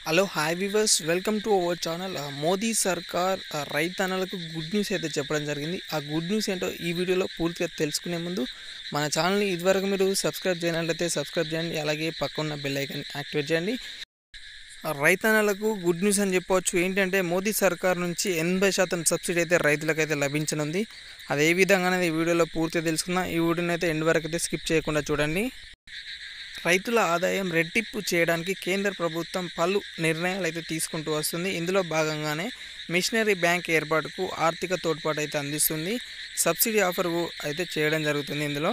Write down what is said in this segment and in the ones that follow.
hello hi viewers welcome to our channel Modi సర్కార్ ఆ, రైతన్నలకు గుడ్ న్యూస్ అయితే చెప్పడం జరిగింది ఆ గుడ్ న్యూస్ ఏంటో ఈ వీడియోలో పూర్తిగా తెలుసుకునే ముందు మన ఛానల్ని ఇదివరకు మీరు సబ్స్క్రైబ్ చేయనట్లయితే సబ్స్క్రైబ్ చేయండి అలాగే పక్కన్న బెల్ ఐకాన్ యాక్టివేట్ చేయండి ఆ, రైతన్నలకు గుడ్ న్యూస్ అని చెప్పవచ్చు ఏంటంటే మోదీ సర్కార్ నుంచి ఎనభై శాతం సబ్సిడీ అయితే రైతులకైతే లభించనుంది అది ఏ విధంగా అనేది ఈ వీడియోలో పూర్తిగా తెలుసుకుందాం ఈ వీడియోని అయితే ఎండ్ వరకు అయితే స్కిప్ చేయకుండా చూడండి రైతుల ఆదాయం రెట్టింపు చేయడానికి కేంద్ర ప్రభుత్వం పలు నిర్ణయాలు అయితే తీసుకుంటూ వస్తుంది ఇందులో భాగంగానే మిషనరీ బ్యాంక్ ఏర్పాటుకు ఆర్థిక తోడ్పాటు అయితే అందిస్తుంది సబ్సిడీ ఆఫర్ అయితే చేయడం జరుగుతుంది ఇందులో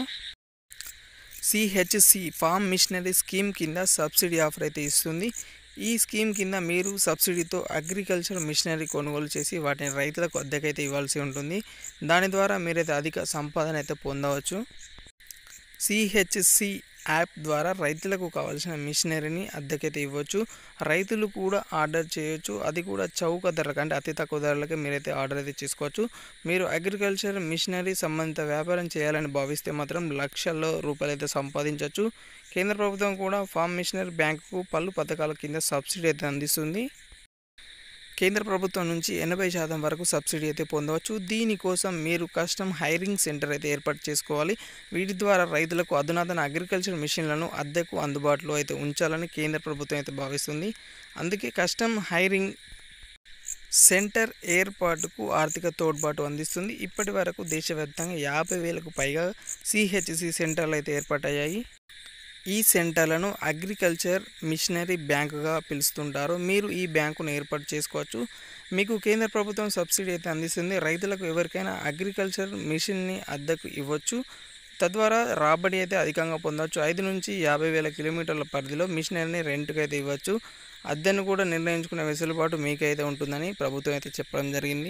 సిహెచ్సి ఫార్మ్ మిషనరీ స్కీమ్ కింద సబ్సిడీ ఆఫర్ అయితే ఇస్తుంది ఈ స్కీమ్ కింద మీరు సబ్సిడీతో అగ్రికల్చర్ మిషనరీ కొనుగోలు చేసి వాటిని రైతులకు అద్దెకైతే ఇవ్వాల్సి ఉంటుంది దాని ద్వారా మీరైతే అధిక సంపాదన అయితే పొందవచ్చు సిహెచ్సి యాప్ ద్వారా రైతులకు కావాల్సిన మిషనరీని అద్దెకైతే ఇవ్వచ్చు రైతులు కూడా ఆర్డర్ చేయొచ్చు అది కూడా చౌక ధరలకు అంటే అతి తక్కువ ధరలకే మీరైతే ఆర్డర్ అయితే చేసుకోవచ్చు మీరు అగ్రికల్చర్ మిషనరీ సంబంధిత వ్యాపారం చేయాలని భావిస్తే మాత్రం లక్షల్లో రూపాయలు అయితే సంపాదించవచ్చు కేంద్ర ప్రభుత్వం కూడా ఫార్మ్ మిషనరీ బ్యాంకుకు పలు పథకాల కింద సబ్సిడీ అయితే అందిస్తుంది కేంద్ర ప్రభుత్వం నుంచి ఎనభై శాతం వరకు సబ్సిడీ అయితే పొందవచ్చు దీనికోసం మీరు కస్టమ్ హైరింగ్ సెంటర్ అయితే ఏర్పాటు చేసుకోవాలి వీటి ద్వారా రైతులకు అధునాతన అగ్రికల్చర్ మిషన్లను అద్దెకు అందుబాటులో అయితే ఉంచాలని కేంద్ర ప్రభుత్వం అయితే భావిస్తుంది అందుకే కస్టమ్ హైరింగ్ సెంటర్ ఏర్పాటుకు ఆర్థిక తోడ్పాటు అందిస్తుంది ఇప్పటి వరకు దేశవ్యాప్తంగా యాభై వేలకు పైగా సిహెచ్సి సెంటర్లు అయితే ఏర్పాటయ్యాయి ఈ సెంటర్లను అగ్రికల్చర్ మిషనరీ బ్యాంకుగా పిలుస్తుంటారు మీరు ఈ బ్యాంకును ఏర్పాటు చేసుకోవచ్చు మీకు కేంద్ర ప్రభుత్వం సబ్సిడీ అయితే అందిస్తుంది రైతులకు ఎవరికైనా అగ్రికల్చర్ మిషన్ని అద్దెకు ఇవ్వచ్చు తద్వారా రాబడి అయితే అధికంగా పొందవచ్చు ఐదు నుంచి యాభై వేల కిలోమీటర్ల పరిధిలో మిషనరీని రెంట్కి అయితే ఇవ్వచ్చు అద్దెను కూడా నిర్ణయించుకునే వెసులుబాటు మీకైతే ఉంటుందని ప్రభుత్వం అయితే చెప్పడం జరిగింది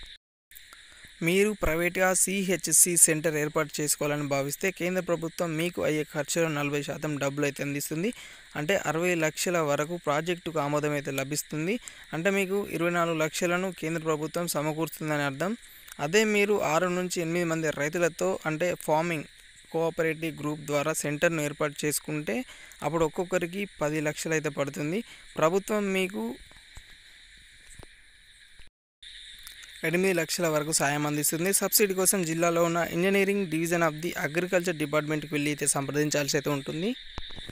మీరు ప్రైవేట్గా సిహెచ్సి సెంటర్ ఏర్పాటు చేసుకోవాలని భావిస్తే కేంద్ర ప్రభుత్వం మీకు అయ్యే ఖర్చులో నలభై శాతం డబ్బులు అయితే అందిస్తుంది అంటే అరవై లక్షల వరకు ప్రాజెక్టుకు ఆమోదం అయితే లభిస్తుంది అంటే మీకు ఇరవై నాలుగు లక్షలను కేంద్ర ప్రభుత్వం సమకూరుస్తుందని అర్థం అదే మీరు ఆరు నుంచి ఎనిమిది మంది రైతులతో అంటే ఫార్మింగ్ కోఆపరేటివ్ గ్రూప్ ద్వారా సెంటర్ను ఏర్పాటు చేసుకుంటే అప్పుడు ఒక్కొక్కరికి పది లక్షలు అయితే పడుతుంది ప్రభుత్వం మీకు ఎనిమిది లక్షల వరకు సాయం అందిస్తుంది సబ్సిడీ కోసం జిల్లాలో ఉన్న engineering division of the agriculture డిపార్ట్మెంట్కి వెళ్ళి అయితే సంప్రదించాల్సి అయితే ఉంటుంది